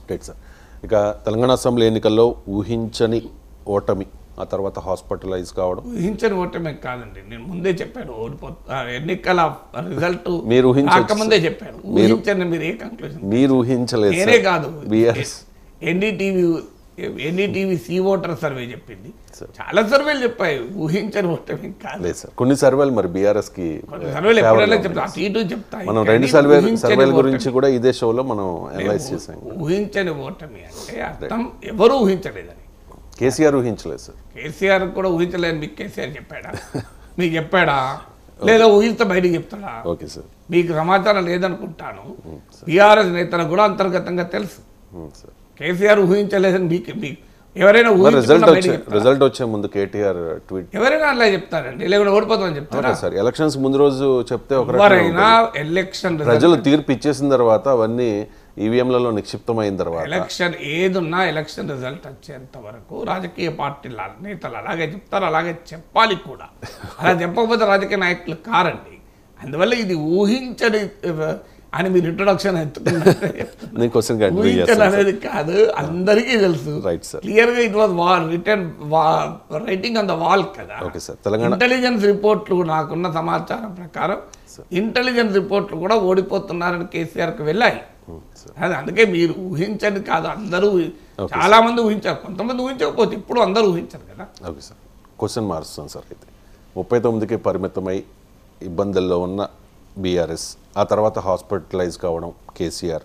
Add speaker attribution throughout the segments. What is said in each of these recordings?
Speaker 1: Right sir ఇక Telangana assembly ఎన్నికల్లో ఊహించని ఓటమి ఆ తర్వాత హాస్పిటలైజ్ కావడం
Speaker 2: ఊహించని ఓటమే కాదండి నేను ముందే చెప్పాను ఓడిపో ఆ ఎన్నికల రిజల్ట్
Speaker 1: మీరు ఊహించొచ్చు
Speaker 2: రాకముందే చెప్పాను ఊహించని మీరు ఏ కంక్లూజన్
Speaker 1: మీరు ఊహించలేదు
Speaker 2: నేనే
Speaker 1: సార్
Speaker 2: కాదు
Speaker 1: BRS
Speaker 2: NDTV NDTV C voter survey చెప్పింది చాలా సర్వేలు చెప్పాయి ఊహించని ఓటమి కాదు
Speaker 1: లేదు సార్ కొన్ని సర్వేలు మరి బీఆర్ఎస్ కి
Speaker 2: సర్వేలు ఎప్పుడైనా చెప్తా అటు ఇటు చెప్తాయి
Speaker 1: మనం
Speaker 2: కానీ
Speaker 1: రెండు సర్వే
Speaker 2: ఊహించని
Speaker 1: సర్వేల
Speaker 2: ఓటమి.
Speaker 1: గురించి కూడా ఇదే షోలో మనం అనలైజ్ చేసాం
Speaker 2: ఊహించని ఓటమి అంటే అర్థం ఎవరు ఊహించలేదని
Speaker 1: కేసీఆర్ ఊహించలేదు సార్
Speaker 2: కేసీఆర్ కూడా ఊహించలేని మీకు కేసీఆర్ చెప్పాడా మీకు చెప్పాడా లేదా ఊహిస్తే బయటికి చెప్తాడా
Speaker 1: ఓకే సార్
Speaker 2: మీకు సమాచారం లేదనుకుంటాను బీఆర్ఎస్ నేతలకు కూడా అంతర్గతంగా తెలుసు
Speaker 1: ఉమ్, సార్
Speaker 2: కేసీఆర్ ఊహించలేదని మీకు మీకు ఎవరైనా
Speaker 1: మరి రిజల్ట్
Speaker 2: ఊహించకుండా
Speaker 1: వచ్చే
Speaker 2: బయటికి చెప్తారా?
Speaker 1: రిజల్ట్ వచ్చే ముందు కేటీఆర్ ట్వీట్
Speaker 2: ఎవరైనా అలా చెప్తారండి లేకుంటే ఓడిపోతామని చెప్తారా
Speaker 1: సార్ ఎలక్షన్స్ ముందు రోజు చెప్తే ఒక రకంగా
Speaker 2: ఎవరైనా ఎలక్షన్ రిజల్ట్
Speaker 1: ప్రజలు తీర్పు ఇచ్చేసిన తర్వాత అవన్నీ ఈవీఎంలలో నిక్షిప్తమైన తర్వాత
Speaker 2: ఎలక్షన్ ఏదున్నా ఎలక్షన్ రిజల్ట్ వచ్చేంత వరకు రాజకీయ పార్టీల నేతలు అలాగే చెప్తారు అలాగే చెప్పాలి కూడా అలా చెప్పకపోతే రాజకీయ నాయకులు కారండి అందువల్ల ఇది ఊహించని ఆ, అని మీరు ఇంట్రొడక్షన్ ఎత్తుకున్నట్టే చెప్తున్నారు.
Speaker 1: నేను క్వశ్చన్ కంటిన్యూ
Speaker 2: ఊహించని
Speaker 1: చేస్తాను
Speaker 2: అనేది కాదు అందరికీ తెలుసు
Speaker 1: రైట్ సార్
Speaker 2: క్లియర్ గా it was wall written writing on the wall కదా
Speaker 1: ఓకే సార్ తెలంగాణ
Speaker 2: ఇంటెలిజెన్స్ రిపోర్ట్లు నాకున్న సమాచారం ప్రకారం ఇంటెలిజెన్స్ రిపోర్ట్లు కూడా ఓడిపోతున్నారని కేసీఆర్కి వెళ్ళాయి అది అందుకే మీరు ఊహించని కాదు అందరూ ఊహి- చాలా మంది ఊహించారు కొంతమంది ఊహించకపోతే ఇప్పుడు అందరూ ఊహించారు కదా
Speaker 1: ఓకే సార్ క్వశ్చన్ మారుస్తాను సార్ అయితే ముప్పై తొమ్మిదికి పరిమితమై ఇబ్బందుల్లో ఉన్న బీఆర్ఎస్ ఆ తర్వాత హాస్పిటలైజ్ కావడం కేసీఆర్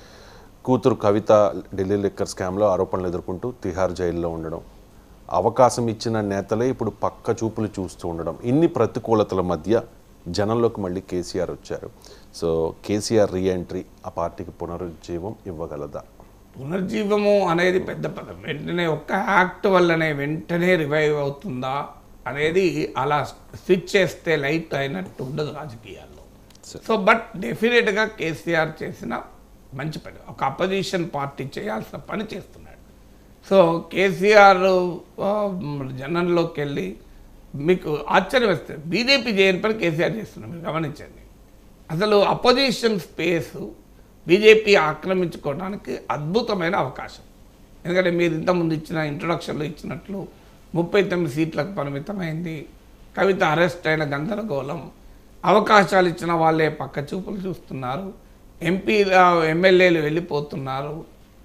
Speaker 1: కూతురు కవిత ఢిల్లీ లిక్కర్ స్కామ్లో ఆరోపణలు ఎదుర్కొంటూ తిహార్ జైల్లో ఉండడం అవకాశం ఇచ్చిన నేతలే ఇప్పుడు పక్క చూపులు చూస్తూ ఉండడం ఇన్ని ప్రతికూలతల మధ్య జనంలోకి మళ్ళీ కేసీఆర్ వచ్చారు సో కేసీఆర్ రీఎంట్రీ ఆ పార్టీకి పునరుజ్జీవం ఇవ్వగలదా
Speaker 2: పునర్జీవము అనేది పెద్ద పదం వెంటనే ఒక్క యాక్ట్ వల్లనే వెంటనే రివైవ్ అవుతుందా అనేది అలా స్విచ్ చేస్తే లైట్ అయినట్టు ఉండదు రాజకీయాల్లో సో బట్ డెఫినెట్గా కేసీఆర్ చేసిన మంచి పని ఒక అపోజిషన్ పార్టీ చేయాల్సిన పని చేస్తున్నాడు సో కేసీఆర్ ఆ, జనంలోకి వెళ్ళి మీకు ఆశ్చర్యం వేస్తుంది బీజేపీ చేయని పని కేసీఆర్ చేస్తున్నారు మీరు గమనించండి అసలు అపోజిషన్ స్పేస్ బీజేపీ ఆక్రమించుకోవడానికి అద్భుతమైన అవకాశం ఎందుకంటే మీరు ఇంతకుముందు ఇచ్చిన ఇంట్రొడక్షన్లో ఇచ్చినట్లు ముప్పై తొమ్మిది సీట్లకు పరిమితమైంది కవిత అరెస్ట్ అయిన గందరగోళం అవకాశాలు ఇచ్చిన వాళ్ళే పక్క చూపులు చూస్తున్నారు ఎంపీ ఎమ్మెల్యేలు వెళ్ళిపోతున్నారు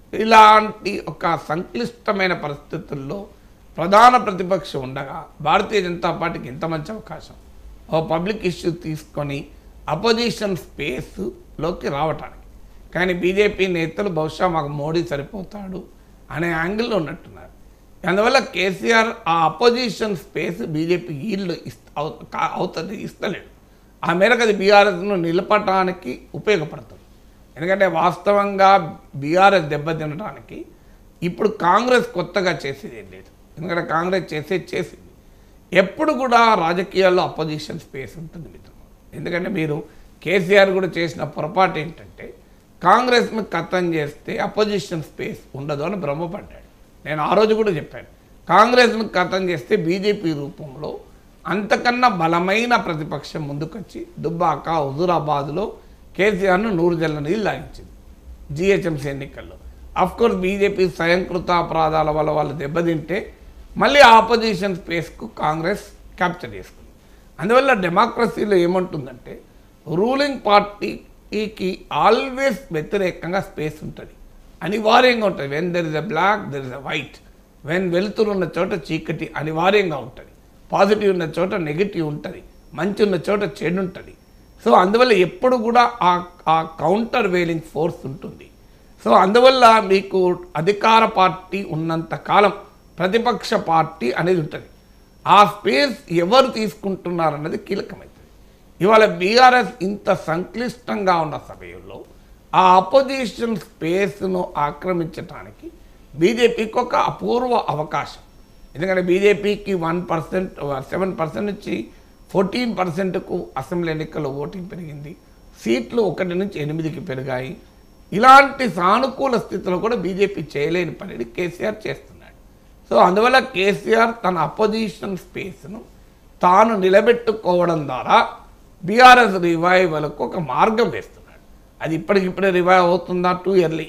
Speaker 2: ఇలాంటి ఒక సంక్లిష్టమైన పరిస్థితుల్లో ప్రధాన ప్రతిపక్షం ఉండగా భారతీయ జనతా పార్టీకి ఇంత మంచి అవకాశం ఓ పబ్లిక్ ఇష్యూ తీసుకొని అపోజిషన్ స్పేస్లోకి రావటానికి కానీ బీజేపీ నేతలు బహుశా మాకు మోడీ సరిపోతాడు అనే యాంగిల్లో ఉన్నట్టున్నారు అందువల్ల కేసీఆర్ ఆ అపోజిషన్ స్పేస్ బీజేపీ ఈళ్ళు ఇస్త అవు- కా- అవుతుంది ఇస్తలేడు ఆ మేరకు అది బీఆర్ఎస్ను నిలపటానికి ఉపయోగపడుతుంది ఎందుకంటే వాస్తవంగా బీఆర్ఎస్ దెబ్బతినడానికి ఇప్పుడు కాంగ్రెస్ కొత్తగా చేసేది ఏం లేదు ఎందుకంటే కాంగ్రెస్ చేసేది చేసింది ఎప్పుడు కూడా రాజకీయాల్లో అపోజిషన్ స్పేస్ ఉంటుంది మిత్రులు ఎందుకంటే మీరు కేసీఆర్ కూడా చేసిన పొరపాటు ఏంటంటే కాంగ్రెస్ను కథం చేస్తే అపోజిషన్ స్పేస్ ఉండదు అని భ్రమపడ్డాడు నేను ఆ రోజు కూడా చెప్పాను కాంగ్రెస్ను కథం చేస్తే బీజేపీ రూపంలో అంతకన్నా బలమైన ప్రతిపక్షం ముందుకొచ్చి దుబ్బాక హుజూరాబాద్లో కేసీఆర్ను నూరు జల్ల నీళ్ళు లాగించింది జిహెచ్ఎంసీ ఎన్నికల్లో అఫ్ కోర్స్ బీజేపీ స్వయంకృత అపరాధాల వల్ల వాళ్ళు దెబ్బతింటే మళ్ళీ ఆపోజిషన్ స్పేస్కు కాంగ్రెస్ క్యాప్చర్ చేసుకుంది అందువల్ల డెమోక్రసీలో ఏముంటుందంటే రూలింగ్ పార్టీకి ఆల్వేస్ వ్యతిరేకంగా స్పేస్ ఉంటుంది అనివార్యంగా ఉంటుంది when there is a black there is a white when వెలుతురు ఉన్న చోట చీకటి అనివార్యంగా ఉంటుంది పాజిటివ్ ఉన్న చోట నెగిటివ్ ఉంటుంది మంచి ఉన్న చోట చెడు ఉంటుంది సో అందువల్ల ఎప్పుడు కూడా ఆ ఆ కౌంటర్ వేలింగ్ ఫోర్స్ ఉంటుంది సో అందువల్ల మీకు అధికార పార్టీ ఉన్నంత కాలం ప్రతిపక్ష పార్టీ అనేది ఉంటుంది ఆ స్పేస్ ఎవరు తీసుకుంటున్నారన్నది కీలకమవుతుంది ఇవాళ బీఆర్ఎస్ ఇంత సంక్లిష్టంగా ఉన్న సమయంలో ఆ అపోజిషన్ స్పేస్ను ఆక్రమించడానికి బీజేపీకి ఒక అపూర్వ అవకాశం ఎందుకంటే బీజేపీకి వన్ పర్సెంట్ సెవెన్ పర్సెంట్ నుంచి ఫోర్టీన్ పర్సెంట్కు అసెంబ్లీ ఎన్నికల్లో ఓటింగ్ పెరిగింది సీట్లు ఒకటి నుంచి ఎనిమిదికి పెరిగాయి ఇలాంటి సానుకూల స్థితిలో కూడా బీజేపీ చేయలేని పనిని కేసీఆర్ చేస్తున్నాడు సో అందువల్ల కేసీఆర్ తన అపోజిషన్ స్పేస్ను తాను నిలబెట్టుకోవడం ద్వారా బీఆర్ఎస్ రివైవల్కు ఒక మార్గం వేస్తున్నాడు అది ఇప్పటికిప్పుడే రివైవ్ అవుతుందా టూ ఇయర్లీ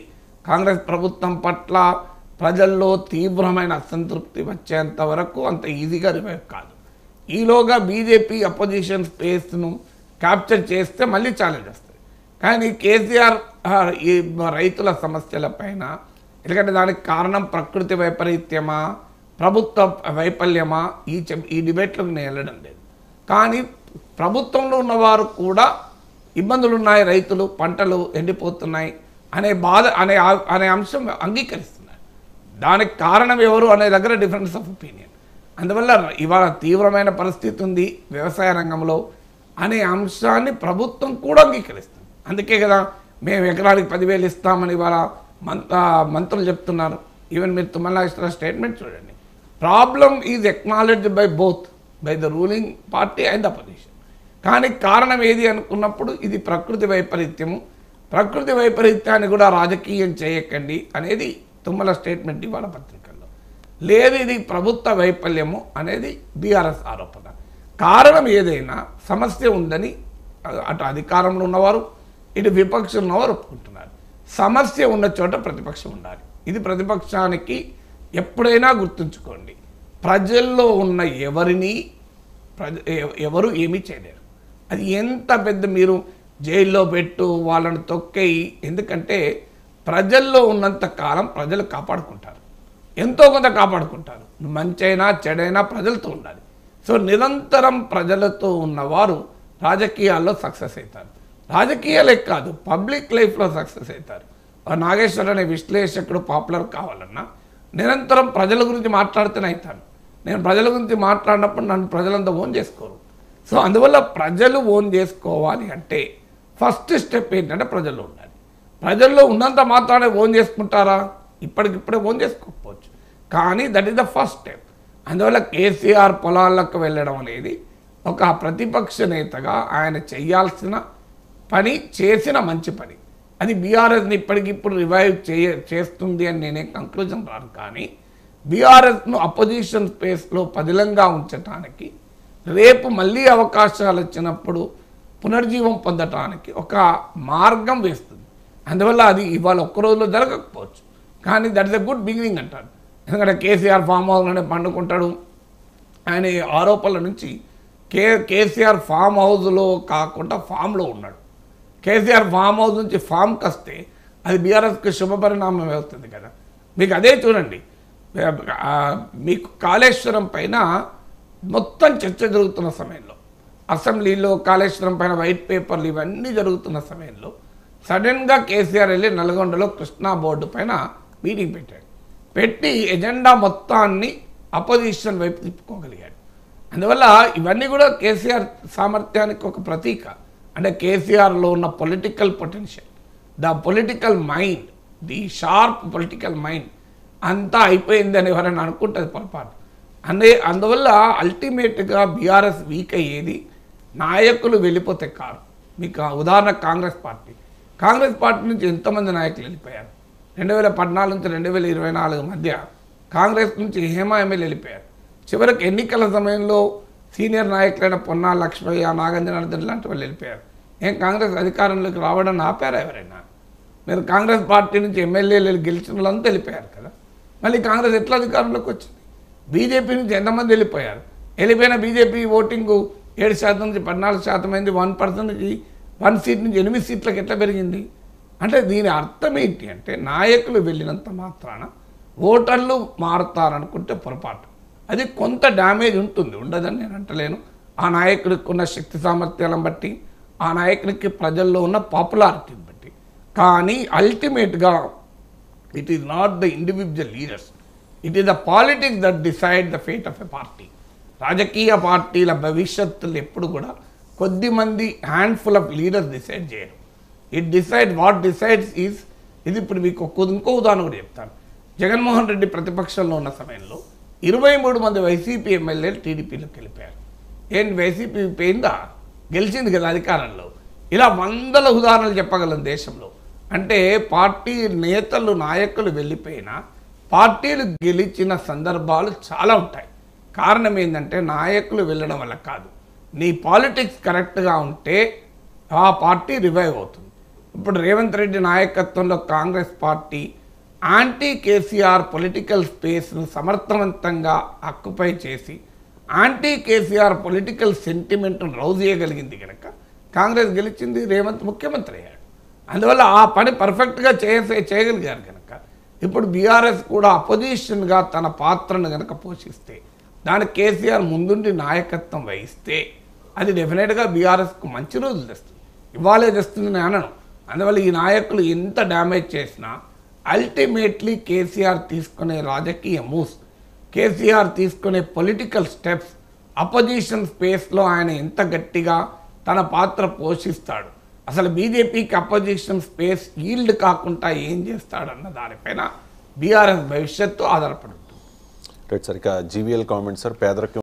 Speaker 2: కాంగ్రెస్ ప్రభుత్వం పట్ల ప్రజల్లో తీవ్రమైన అసంతృప్తి వచ్చేంత వరకు అంత ఈజీగా రివైవ్ కాదు ఈలోగా బీజేపీ అపోజిషన్ స్పేస్ను క్యాప్చర్ చేస్తే మళ్ళీ ఛాలెంజ్ వస్తుంది కానీ కేసీఆర్ ఆ, ఈ రైతుల సమస్యల పైన ఎందుకంటే దానికి కారణం ప్రకృతి వైపరీత్యమా ప్రభుత్వ వైఫల్యమా ఈ చెప్- ఈ డిబేట్లకు నేను వెళ్ళడం లేదు కానీ ప్రభుత్వంలో ఉన్నవారు కూడా ఇబ్బందులు ఉన్నాయి రైతులు పంటలు ఎండిపోతున్నాయి అనే బాధ అనే ఆ- అనే అంశం అంగీకరిస్తున్నారు దానికి కారణం ఎవరు అనే దగ్గర డిఫరెన్స్ ఆఫ్ ఒపీనియన్ అందువల్ల ఇవాళ తీవ్రమైన పరిస్థితి ఉంది వ్యవసాయ రంగంలో అనే అంశాన్ని ప్రభుత్వం కూడా అంగీకరిస్తుంది అందుకే కదా మేము ఎకరానికి పదివేలు ఇస్తామని ఇవాళ మంత మంత్రులు చెప్తున్నారు ఈవెన్ మీరు తుమ్మల ఇస్తున్న స్టేట్మెంట్ చూడండి problem is acknowledge by both by the ruling party and opposition కానీ కారణం ఏది అనుకున్నప్పుడు ఇది ప్రకృతి వైపరీత్యము ప్రకృతి వైపరీత్యాన్ని కూడా రాజకీయం చేయకండి అనేది తుమ్మల స్టేట్మెంట్ ఇవాళ పత్రికల్లో లేదు ఇది ప్రభుత్వ వైఫల్యము అనేది బీఆర్ఎస్ ఆరోపణ కారణం ఏదైనా సమస్య ఉందని అ- అటు అధికారంలో ఉన్నవారు ఇటు విపక్షం ఉన్నవారు ఒప్పుకుంటున్నారు సమస్య ఉన్న చోట ప్రతిపక్షం ఉండాలి ఇది ప్రతిపక్షానికి ఎప్పుడైనా గుర్తుంచుకోండి ప్రజల్లో ఉన్న ఎవరిని ప్రజ ఎ- ఎవరు ఏమీ చేయలేరు అది ఎంత పెద్ద మీరు జైల్లో పెట్టు వాళ్ళని తొక్కేయి ఎందుకంటే ప్రజల్లో ఉన్నంత కాలం ప్రజలు కాపాడుకుంటారు ఎంతో కొంత కాపాడుకుంటారు మంచైనా చెడైనా ప్రజలతో ఉండాలి సో నిరంతరం ప్రజలతో ఉన్నవారు రాజకీయాల్లో సక్సెస్ అవుతారు రాజకీయాలే కాదు పబ్లిక్ లైఫ్లో సక్సెస్ అవుతారు ఆ నాగేశ్వర్ అనే విశ్లేషకుడు పాపులర్ కావాలన్నా నిరంతరం ప్రజల గురించి మాట్లాడుతూనే అవుతాను నేను ప్రజల గురించి మాట్లాడినప్పుడు నన్ను ప్రజలంతా ఓన్ చేసుకోరు సో అందువల్ల ప్రజలు ఓన్ చేసుకోవాలి అంటే ఫస్ట్ స్టెప్ ఏంటంటే ప్రజల్లో ఉండాలి ప్రజల్లో ఉన్నంత మాత్రానే ఓన్ చేసుకుంటారా ఇప్పటికిప్పుడే ఓన్ చేసుకోకపోవచ్చు కానీ that is the first step అందువల్ల కేసీఆర్ పొలాలకు వెళ్ళడం అనేది ఒక ప్రతిపక్ష నేతగా ఆయన చేయాల్సిన పని చేసిన మంచి పని అది బీఆర్ఎస్ని ఇప్పటికిప్పుడు రివైవ్ చేయ చేస్తుంది అని నేనే కంక్లూజన్ రాను కానీ బీఆర్ఎస్ను అపోజిషన్ స్పేస్లో పదిలంగా ఉంచటానికి రేపు మళ్ళీ అవకాశాలు వచ్చినప్పుడు పునర్జీవం పొందటానికి ఒక మార్గం వేస్తుంది అందువల్ల అది ఇవాళ ఒక్క రోజులో జరగకపోవచ్చు కానీ that is a good beginning అంటారు ఎందుకంటే కేసీఆర్ ఫామ్ హౌస్లోనే పండుకుంటాడు ఆయన ఈ ఆరోపణల నుంచి కే కేసీఆర్ ఫామ్ హౌస్లో కాకుండా ఫామ్లో ఉన్నాడు కేసీఆర్ ఫామ్ హౌస్ నుంచి ఫామ్కి వస్తే అది బీఆర్ఎస్కి శుభపరిణామం అవుతుంది కదా మీకు అదే చూడండి ఆ, మీకు కాళేశ్వరం పైన మొత్తం చర్చ జరుగుతున్న సమయంలో అసెంబ్లీలో కాళేశ్వరం పైన వైట్ పేపర్లు ఇవన్నీ జరుగుతున్న సమయంలో సడన్గా కేసీఆర్ వెళ్ళి నల్గొండలో కృష్ణా బోర్డు పైన మీటింగ్ పెట్టాడు పెట్టి ఎజెండా మొత్తాన్ని అపోజిషన్ వైపు తిప్పుకోగలిగాడు అందువల్ల ఇవన్నీ కూడా కేసీఆర్ సామర్థ్యానికి ఒక ప్రతీక అంటే కేసీఆర్లో ఉన్న political potential the political mind the sharp political mind అంతా అయిపోయిందని ఎవరైనా అనుకుంటుంది పొరపాటు అనే అందువల్ల అల్టిమేట్గా బీఆర్ఎస్ వీక్ అయ్యేది నాయకులు వెళ్ళిపోతే కారు మీకు ఆ ఉదాహరణ కాంగ్రెస్ పార్టీ కాంగ్రెస్ పార్టీ నుంచి ఎంతమంది నాయకులు వెళ్ళిపోయారు రెండు వేల పద్నాలుగు నుంచి రెండు వేల ఇరవై నాలుగు మధ్య కాంగ్రెస్ నుంచి హేమా ఎమ్మెల్యే వెళ్ళిపోయారు చివరికి ఎన్నికల సమయంలో సీనియర్ నాయకులైన పొన్నా లక్ష్మయ్య నాగేంద్రనాథన్ లాంటి వాళ్ళు వెళ్ళిపోయారు ఏం కాంగ్రెస్ అధికారంలోకి రావడం ఆపారా ఎవరైనా మీరు కాంగ్రెస్ పార్టీ నుంచి ఎమ్మెల్యేలు గెలిచిన వాళ్ళంతా వెళ్ళిపోయారు కదా మళ్ళీ కాంగ్రెస్ ఎట్లా అధికారంలోకి వచ్చింది బీజేపీ నుంచి ఎంతమంది వెళ్ళిపోయారు వెళ్ళిపోయిన బీజేపీ ఓటింగ్ ఏడు శాతం నుంచి పద్నాలుగు శాతం అయింది వన్ పర్సెంట్ నుంచి వన్ సీట్ నుంచి ఎనిమిది సీట్లకు ఎట్లా పెరిగింది అంటే దీని అర్థం ఏంటి అంటే నాయకులు వెళ్ళినంత మాత్రాన ఓటర్లు మారుతారనుకుంటే పొరపాటు అది కొంత డ్యామేజ్ ఉంటుంది ఉండదని నేను అంటలేను ఆ నాయకుడికి ఉన్న శక్తి సామర్థ్యాలను బట్టి ఆ నాయకుడికి ప్రజల్లో ఉన్న పాపులారిటీని బట్టి కానీ అల్టిమేట్గా it is not the individual leaders it is the politics that decide the fate of a party రాజకీయ పార్టీల భవిష్యత్తులు ఎప్పుడు కూడా కొద్ది మంది హ్యాండ్ఫుల్ ఆఫ్ లీడర్స్ డిసైడ్ చేయరు it decide what decides is ఇది ఇప్పుడు మీకు ఒక ఇంకో ఉదాహరణ కూడా చెప్తాను జగన్మోహన్ రెడ్డి ప్రతిపక్షంలో ఉన్న సమయంలో ఇరవై మూడు మంది వైసీపీ ఎమ్మెల్యేలు టీడీపీలోకి వెళ్ళిపోయారు ఏంటి వైసీపీ పోయిందా గెలిచింది కదా అధికారంలో ఇలా వందల ఉదాహరణలు చెప్పగలం దేశంలో అంటే పార్టీ నేతలు నాయకులు వెళ్ళిపోయినా పార్టీలు గెలిచిన సందర్భాలు చాలా ఉంటాయి కారణం ఏంటంటే నాయకులు వెళ్ళడం వల్ల కాదు నీ పాలిటిక్స్ కరెక్ట్గా ఉంటే ఆ పార్టీ రివైవ్ అవుతుంది ఇప్పుడు రేవంత్ రెడ్డి నాయకత్వంలో Congress party anti KCR political స్పేస్ను సమర్థవంతంగా ఆక్యుపై చేసి యాంటీ కేసీఆర్ పొలిటికల్ సెంటిమెంట్ను రౌజ్ చేయగలిగింది కనుక కాంగ్రెస్ గెలిచింది రేవంత్ ముఖ్యమంత్రి అయ్యాడు అందువల్ల ఆ పని పర్ఫెక్ట్గా చేసే చేయగలిగారు కనుక ఇప్పుడు బీఆర్ఎస్ కూడా అపోజిషన్గా తన పాత్రను కనుక పోషిస్తే దానికి కేసీఆర్ ముందుండి నాయకత్వం వహిస్తే అది డెఫినెట్గా బీఆర్ఎస్కు మంచి రోజులు తెస్తుంది ఇవాళే తెస్తుంది నేను అనను అందువల్ల ఈ నాయకులు ఎంత డ్యామేజ్ చేసినా అల్టిమేట్లీ కేసీఆర్ తీసుకునే రాజకీయ మూవ్స్ కేసీఆర్ తీసుకునే పొలిటికల్ స్టెప్స్ అపోజిషన్ స్పేస్లో ఆయన ఎంత గట్టిగా తన పాత్ర పోషిస్తాడు అసలు బీజేపీకి అపోజిషన్ స్పేస్ ఈల్డ్ కాకుండా ఏం చేస్తాడన్న దానిపైన బీఆర్ఎస్ భవిష్యత్తు ఆధారపడి ఉంటుంది
Speaker 1: రైట్ సార్ ఇక జీవీఎల్ కామెంట్ సార్ పేదరికం